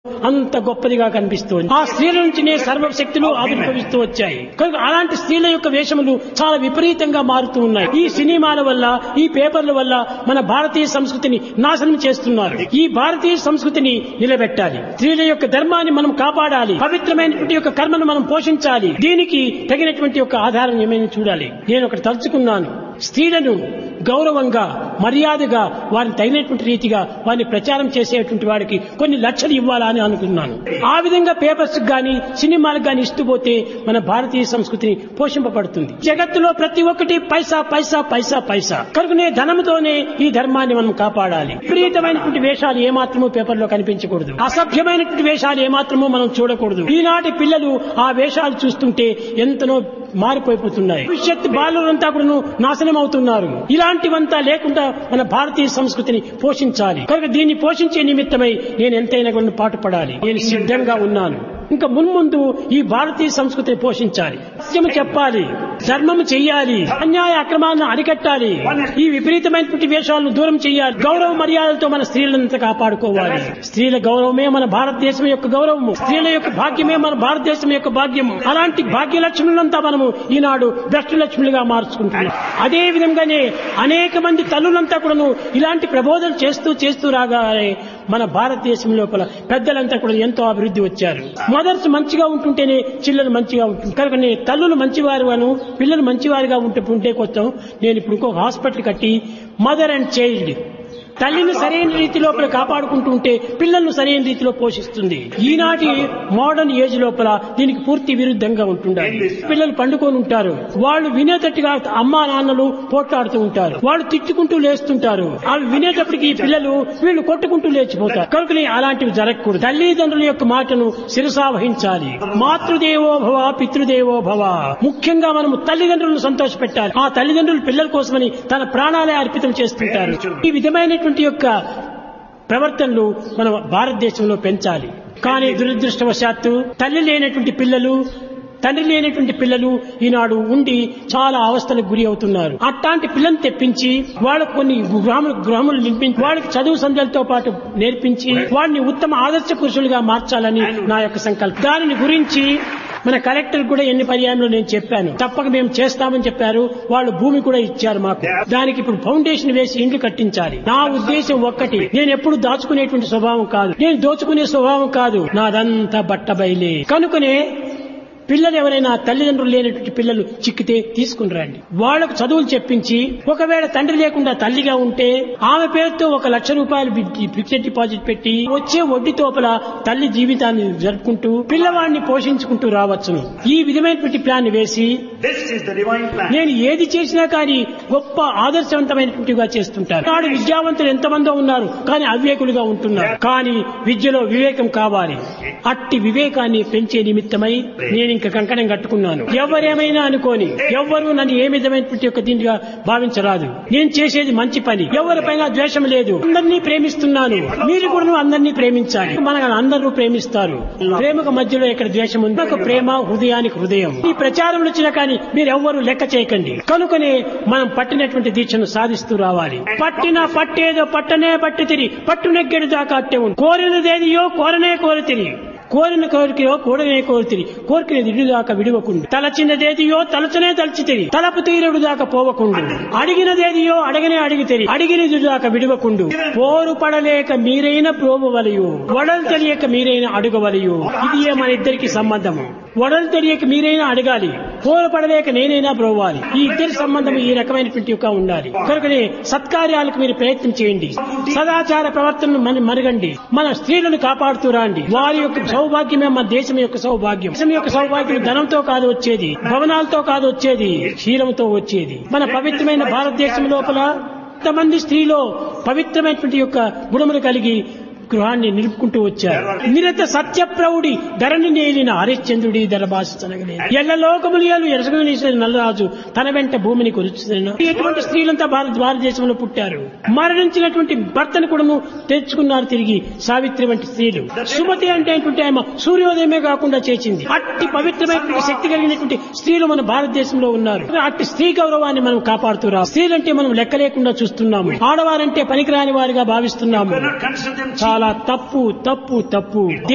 అంత గొప్పదిగా కనిపిస్తోంది ఆ స్త్రీల నుంచినే సర్వశక్తులు ఆవిర్భవిస్తూ వచ్చాయి కనుక అలాంటి స్త్రీల యొక్క వేషములు చాలా విపరీతంగా మారుతూ ఉన్నాయి ఈ సినిమాల వల్ల ఈ పేపర్ల వల్ల మన భారతీయ సంస్కృతిని నాశనం చేస్తున్నారు ఈ భారతీయ సంస్కృతిని నిలబెట్టాలి స్త్రీల యొక్క ధర్మాన్ని మనం కాపాడాలి పవిత్రమైనటువంటి యొక్క కర్మను మనం పోషించాలి దీనికి తగినటువంటి యొక్క ఆధారం ఏమైనా చూడాలి నేను ఒకటి తలుచుకున్నాను స్త్రీలను గౌరవంగా మర్యాదగా వారిని తగినటువంటి రీతిగా వారిని ప్రచారం చేసేటువంటి వాడికి కొన్ని లక్షలు ఇవ్వాలా అని అనుకున్నాను ఆ విధంగా పేపర్స్ గాని సినిమాలకు గాని ఇస్తూ పోతే మన భారతీయ సంస్కృతిని పోషింపబడుతుంది జగత్తులో ప్రతి ఒక్కటి పైసా పైసా పైసా పైసా కనుకనే ధనంతోనే ఈ ధర్మాన్ని మనం కాపాడాలి విపరీతమైనటువంటి వేషాలు ఏమాత్రమూ పేపర్లో కనిపించకూడదు అసభ్యమైనటువంటి వేషాలు ఏమాత్రమూ మనం చూడకూడదు ఈనాటి పిల్లలు ఆ వేషాలు చూస్తుంటే ఎంతనో మారిపోయిపోతున్నాయి భవిష్యత్ బాలురంతా కూడా నాశనం అవుతున్నారు ఇలాంటివంతా లేకుండా మన భారతీయ సంస్కృతిని పోషించాలి కనుక దీన్ని పోషించే నిమిత్తమై నేను ఎంతైనా కూడా పాటుపడాలి నేను సిద్ధంగా ఉన్నాను ఇంకా మున్ముందు ఈ భారతీయ సంస్కృతిని పోషించాలి సత్యము చెప్పాలి ధర్మము చెయ్యాలి అన్యాయ అక్రమాలను అరికట్టాలి ఈ విపరీతమైనటువంటి వేషాలను దూరం చేయాలి గౌరవ మర్యాదలతో మన స్త్రీలంతా కాపాడుకోవాలి స్త్రీల గౌరవమే మన భారతదేశం యొక్క గౌరవము స్త్రీల యొక్క భాగ్యమే మన భారతదేశం యొక్క భాగ్యము అలాంటి భాగ్య లక్ష్ములంతా మనము ఈనాడు భ్రష్ట లక్ష్ములుగా మార్చుకుంటున్నాం అదే విధంగానే అనేక మంది తల్లులంతా కూడాను ఇలాంటి ప్రబోధనలు చేస్తూ చేస్తూ రాగానే మన భారతదేశం లోపల పెద్దలంతా కూడా ఎంతో అభివృద్ధి వచ్చారు మదర్స్ మంచిగా ఉంటుంటేనే చిల్లలు మంచిగా ఉంటుంది కనుక నేను తల్లులు మంచివారుగాను పిల్లలు మంచివారుగా ఉంటే ఉంటే కొత్తం నేను ఇప్పుడు ఇంకొక హాస్పిటల్ కట్టి మదర్ అండ్ చైల్డ్ తల్లిని సరైన రీతి లోపల కాపాడుకుంటూ ఉంటే పిల్లలను సరైన రీతిలో పోషిస్తుంది ఈనాటి మోడర్న్ ఏజ్ లోపల దీనికి పూర్తి విరుద్ధంగా ఉంటుండాలి పిల్లలు పండుకొని ఉంటారు వాళ్ళు వినేటట్టుగా అమ్మా నాన్నలు పోట్లాడుతూ ఉంటారు వాళ్ళు తిట్టుకుంటూ లేస్తుంటారు అవి వినేటప్పటికి ఈ పిల్లలు వీళ్ళు కొట్టుకుంటూ లేచిపోతారు కనుకనే అలాంటివి జరగకూడదు తల్లిదండ్రుల యొక్క మాటను శిరసా వహించాలి మాతృదేవో భవ పితృదేవో భవ ముఖ్యంగా మనము తల్లిదండ్రులను సంతోషపెట్టాలి ఆ తల్లిదండ్రులు పిల్లల కోసమని తన ప్రాణాలే అర్పితం చేస్తుంటారు ఈ విధమైనటువంటి యొక్క ప్రవర్తనలు మన భారతదేశంలో పెంచాలి కానీ దురదృష్టవశాత్తు తల్లి లేనటువంటి పిల్లలు తండ్రి లేనటువంటి పిల్లలు ఈనాడు ఉండి చాలా అవస్థలకు గురి అవుతున్నారు అట్లాంటి పిల్లల్ని తెప్పించి వాళ్ళకు కొన్ని గ్రాములు గ్రాములు నిర్మించి వాళ్ళకి చదువు సంధ్యలతో పాటు నేర్పించి వాడిని ఉత్తమ ఆదర్శ పురుషులుగా మార్చాలని నా యొక్క సంకల్పం దానిని గురించి మన కలెక్టర్ కూడా ఎన్ని పర్యాయంలో నేను చెప్పాను తప్పక మేము చేస్తామని చెప్పారు వాళ్ళు భూమి కూడా ఇచ్చారు మాకు దానికి ఇప్పుడు ఫౌండేషన్ వేసి ఇండ్లు కట్టించాలి నా ఉద్దేశం ఒక్కటి నేను ఎప్పుడు దాచుకునేటువంటి స్వభావం కాదు నేను దోచుకునే స్వభావం కాదు నాదంతా బట్టబయలే కనుకనే పిల్లలు ఎవరైనా తల్లిదండ్రులు లేనటువంటి పిల్లలు చిక్కితే తీసుకుని రండి వాళ్లకు చదువులు చెప్పించి ఒకవేళ తండ్రి లేకుండా తల్లిగా ఉంటే ఆమె పేరుతో ఒక లక్ష రూపాయలు ఫిక్స్డ్ డిపాజిట్ పెట్టి వచ్చే వడ్డీ తోపల తల్లి జీవితాన్ని జరుపుకుంటూ పిల్లవాడిని పోషించుకుంటూ రావచ్చును ఈ విధమైనటువంటి ప్లాన్ వేసి This is the divine plan. నేను ఏది చేసినా కానీ గొప్ప ఆదర్శవంతమైనటువంటిగా చేస్తుంటాను నాడు విద్యావంతులు ఎంతమందో ఉన్నారు కానీ అవివేకులుగా ఉంటున్నారు కానీ విద్యలో వివేకం కావాలి అట్టి వివేకాన్ని పెంచే నిమిత్తమై నేను ఇంకా కంకణం కట్టుకున్నాను ఎవరేమైనా అనుకోని ఎవ్వరూ నన్ను ఏ విధమైనటువంటి యొక్క దీనిగా భావించరాదు నేను చేసేది మంచి పని ఎవరిపైన ద్వేషం లేదు అందరినీ ప్రేమిస్తున్నాను మీరు కూడా అందరినీ ప్రేమించాలి మన అందరూ ప్రేమిస్తారు ప్రేమకు మధ్యలో ఇక్కడ ద్వేషం ఉంది ఒక ప్రేమ హృదయానికి హృదయం ఈ ప్రచారం వచ్చినా కానీ మీరు ఎవ్వరూ లెక్క చేయకండి కనుకనే మనం పట్టినటువంటి దీక్షను సాధిస్తూ రావాలి పట్టిన పట్టేదో పట్టనే పట్టి తిరి పట్టు నెగ్గడి దాకా అట్టే ఉంది కోరినదేదియో కోరనే కోరితిరి కోరిన కోరికయో కూడనే కోరితిరి కోరికని విడు దాకా విడవకుండు తలచినదేదియో తలచనే తలచితిరి తలపు తీరుడు దాకా పోవకుండు అడిగినదేదియో అడగనే అడిగితిరి అడిగినది దాకా విడవకుండు పోరు పడలేక మీరైన ప్రోబవలయు వడలు తెలియక మీరైన అడుగవలయు ఇది ఏ మన ఇద్దరికి సంబంధము వడలు తెలియక మీరైనా అడగాలి పోరు పడలేక నేనైనా ప్రోవాలి ఈ ఇద్దరి సంబంధం ఈ రకమైనటువంటి యొక్క ఉండాలి కనుకనే సత్కార్యాలకు మీరు ప్రయత్నం చేయండి సదాచార ప్రవర్తనను మన మరగండి మన స్త్రీలను కాపాడుతూ రండి వారి యొక్క సౌభాగ్యమే మన దేశం యొక్క సౌభాగ్యం దేశం యొక్క సౌభాగ్యం ధనంతో కాదు వచ్చేది భవనాలతో కాదు వచ్చేది శీలంతో వచ్చేది మన పవిత్రమైన భారతదేశం లోపల ఎంతమంది స్త్రీలో పవిత్రమైనటువంటి యొక్క గుణములు కలిగి గృహాన్ని నిలుపుకుంటూ వచ్చారు నిరత సత్య ప్రౌఢి ధరణి నేలిన హరిశ్చంద్రుడి ధరభాషనగలేదు ఎల్ల లోకములు ఎరసగనేసిన నల్లరాజు తన వెంట భూమిని కొలుచుతున్న ఎటువంటి స్త్రీలంతా భారత భారతదేశంలో పుట్టారు మరణించినటువంటి భర్తను కూడా తెచ్చుకున్నారు తిరిగి సావిత్రి వంటి స్త్రీలు సుమతి అంటే ఏంటంటే ఆమె సూర్యోదయమే కాకుండా చేసింది అట్టి పవిత్రమైనటువంటి శక్తి కలిగినటువంటి స్త్రీలు మన భారతదేశంలో ఉన్నారు అట్టి స్త్రీ గౌరవాన్ని మనం కాపాడుతురా స్త్రీలంటే మనం లెక్క లేకుండా చూస్తున్నాము ఆడవారంటే పనికిరాని వారిగా భావిస్తున్నాము Do not consider them cheap. చాలా తప్పు తప్పు తప్పు